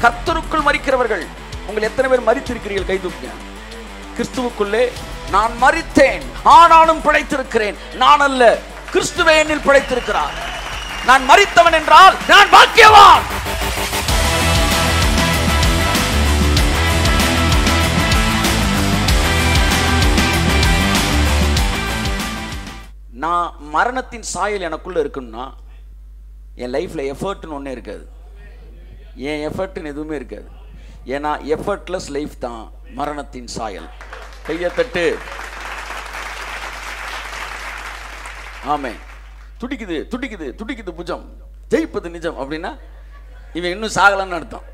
கர்த்தருக்குள் மறிக்கிறவர்கள் உங்கள் எத்தனை பேர் மறித்திருக்கிறீர்கள் கை தூக்குங்க கிறிஸ்துவுக்குள்ளே நான் மறித்தேன் ஆனாலும் பிழைத்திருக்கிறேன் நான் அல்ல கிறிஸ்துவே என்னில் பிழைத்திருக்கிறார் நான் மறித்தவன் என்றால் நான் பாக்கியவான் நான் மரணத்தின் சாயல் எனக்குள்ள இருக்குன்னா என் லைஃப்ல எஃபர்ட்னு ஒன்றே இருக்காது என் எஃபர்ட்னு எதுவுமே இருக்காது ஏன்னா எஃபர்ட்லெஸ் லைஃப் தான் மரணத்தின் சாயல் கையை தட்டு ஆமே துடிக்குது துடிக்குது துடிக்குது புஜம் ஜெயிப்பது நிஜம் அப்படின்னா இவன் இன்னும் சாகலன்னு அர்த்தம்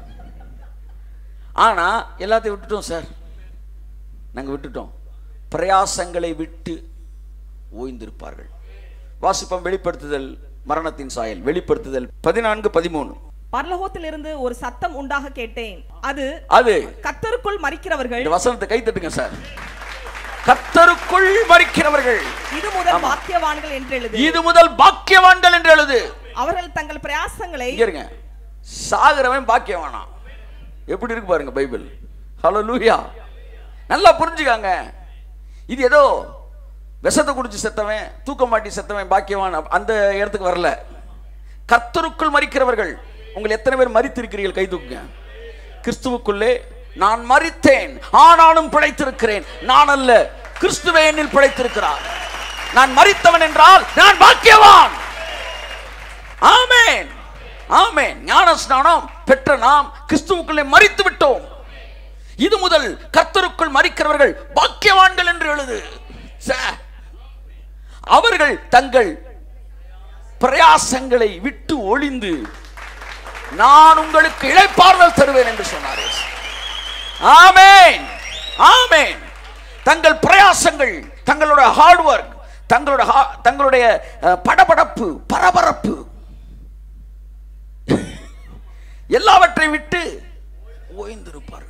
ஆனா எல்லாத்தையும் விட்டுட்டோம் சார் நாங்க விட்டுட்டோம் பிரயாசங்களை விட்டு ஓய்ந்திருப்பார்கள் வாசிப்பம் வெளிப்படுத்துதல் மரணத்தின் சாயல் வெளிப்படுத்துதல் பதினான்கு பதிமூணு பரலோகத்திலிருந்து ஒரு சத்தம் உண்டாக கேட்டேன் அது அது கத்தருக்குள் மறிக்கிறவர்கள் இந்த வசனத்தை கை தட்டுங்க சார் கர்த்தருக்குள் மறிக்கிறவர்கள் இது முதல் பாக்கியவான்கள் என்று எழுது இது முதல் பாக்கியவான்கள் என்று எழுது அவர்கள் தங்கள் பிரயாசங்களை இங்க இருங்க சாகிறவன் பாக்கியவானா எப்படி இருக்கு பாருங்க பைபிள் ஹலோ லூயா நல்லா புரிஞ்சுக்காங்க இது ஏதோ விஷத்தை குடிச்சு செத்தவன் தூக்க மாட்டி செத்தவன் பாக்கியவான் அப்- அந்த இடத்துக்கு வரல கர்த்தருக்குள் மறிக்கிறவர்கள் உங்கள் எத்தனை பேர் மறித்திருக்கிறீர்கள் கை தூக்குங்க கிறிஸ்துவுக்குள்ளே நான் மறித்தேன் ஆனாலும் பிழைத்திருக்கிறேன் நான் அல்ல கிறிஸ்துவே என்னில் பிழைத்திருக்கிறார் நான் மறித்தவன் என்றால் நான் பாக்கியவான் ஆமென் ஆமென் ஞான ஸ்நானம் பெற்ற நாம் கிறிஸ்துவுக்குள்ளே மறித்து விட்டோம் இது முதல் கர்த்தருக்குள் மறிக்கிறவர்கள் பாக்கியவான்கள் என்று எழுது சே. அவர்கள் தங்கள் பிரயாசங்களை விட்டு ஒளிந்து நான் உங்களுக்கு இளைப்பாறுதல் தருவேன் என்று சொன்னார் இயேசு. ஆமென் ஆமென் தங்கள் பிரயாசங்கள் தங்களோட ஹார்ட் ஒர்க் தங்களோட ha- தங்களுடைய அஹ், படபடப்பு பரபரப்பு எல்லாவற்றையும் விட்டு ஓய்ந்திருப்பார்கள்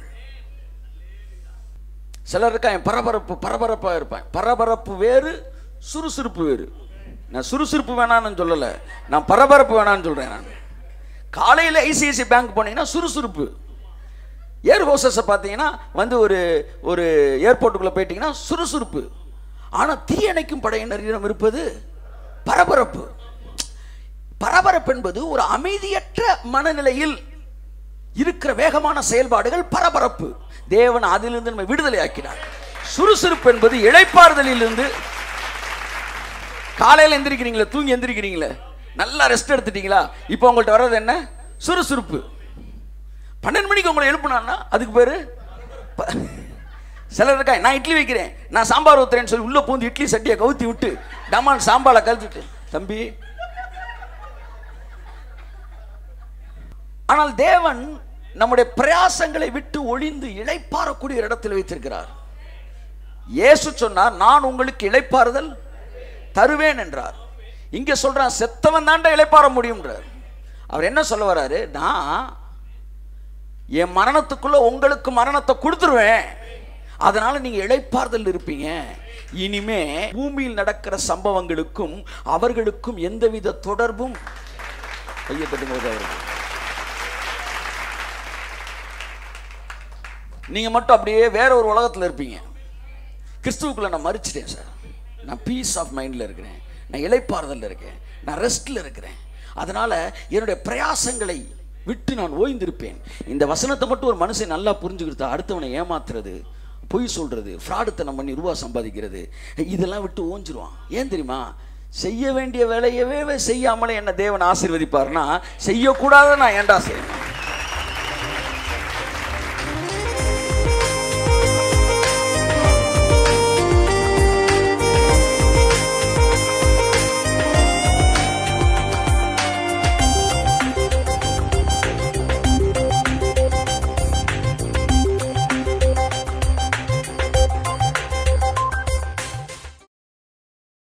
சிலர் இருக்கா என் பரபரப்பு பரபரப்பா இருப்பேன் பரபரப்பு வேறு சுறுசுறுப்பு வேறு நான் சுறுசுறுப்பு வேணான்னு சொல்லலை நான் பரபரப்பு வேணான்னு சொல்றேன் நான் காலையில் ஐசிஐசி பேங்க் போனீங்கன்னா சுறுசுறுப்பு ஏர் ஹோசஸை பார்த்தீங்கன்னா வந்து ஒரு ஒரு ஏர்போர்ட்டுக்குள்ளே போயிட்டீங்கன்னா சுறுசுறுப்பு ஆனால் தீயணைக்கும் படையினரிடம் இருப்பது பரபரப்பு பரபரப்பு என்பது ஒரு அமைதியற்ற மனநிலையில் இருக்கிற வேகமான செயல்பாடுகள் பரபரப்பு தேவன் அதிலிருந்து நம்மை விடுதலை ஆக்கினார் சுறுசுறுப்பு என்பது இளைப்பாறுதலிலிருந்து காலையில் எந்திரிக்கிறீங்களே தூங்கி எந்திரிக்கிறீங்களே நல்லா ரெஸ்ட் எடுத்துட்டீங்களா இப்போ உங்கள்கிட்ட வர்றது என்ன சுறுசுறுப்பு பன்னெண்டு மணிக்கு உங்களை எழுப்புனான்னா அதுக்கு பேரு ப- சிலர் இருக்கா நான் இட்லி வைக்கிறேன் நான் சாம்பார் ஊத்துறேன்னு சொல்லி உள்ள பூந்து இட்லி சட்டியை கவுத்தி விட்டு டமான் சாம்பாரை கழுத்திட்டு தம்பி ஆனால் தேவன் நம்முடைய பிரயாசங்களை விட்டு ஒளிந்து இளைப்பாறக்கூடிய ஒரு இடத்தில் வைத்திருக்கிறார் இயேசு சொன்னார் நான் உங்களுக்கு இளைப்பாறுதல் தருவேன் என்றார் இங்க சொல்றான் செத்தவன் தாண்ட இளைப்பாற முடியும்ன்றார் அவர் என்ன சொல்ல வராரு நான் என் மரணத்துக்குள்ள உங்களுக்கு மரணத்தை கொடுத்துருவேன் அதனால நீங்க இளைப்பாறுதல் இருப்பீங்க இனிமே பூமியில் நடக்கிற சம்பவங்களுக்கும் அவர்களுக்கும் எந்தவித தொடர்பும் கையை தட்டும்போது அவருக்கு நீங்க மட்டும் அப்படியே வேற ஒரு உலகத்துல இருப்பீங்க கிறிஸ்துவுக்குள்ள நான் மறிச்சிட்டேன் சார் நான் பீஸ் ஆஃப் மைண்டில் இருக்கிறேன் நான் இளைப்பாறுதலில் இருக்கேன் நான் ரெஸ்ட்டில் இருக்கிறேன் அதனால என்னுடைய பிரயாசங்களை விட்டு நான் ஓய்ந்திருப்பேன் இந்த வசனத்தை மட்டும் ஒரு மனுஷன் நல்லா புரிஞ்சுக்கிட்டா அடுத்தவனை ஏமாத்துறது பொய் சொல்றது ஃப்ராடுத்தனம் பண்ணி ரூபா சம்பாதிக்கிறது இதெல்லாம் விட்டு ஓஞ்சிருவான் ஏன் தெரியுமா செய்ய வேண்டிய வேலையவே செய்யாமலே என்ன தேவன் ஆசீர்வதிப்பார்னா செய்யக்கூடாத நான் ஏன்டா செய்யணும்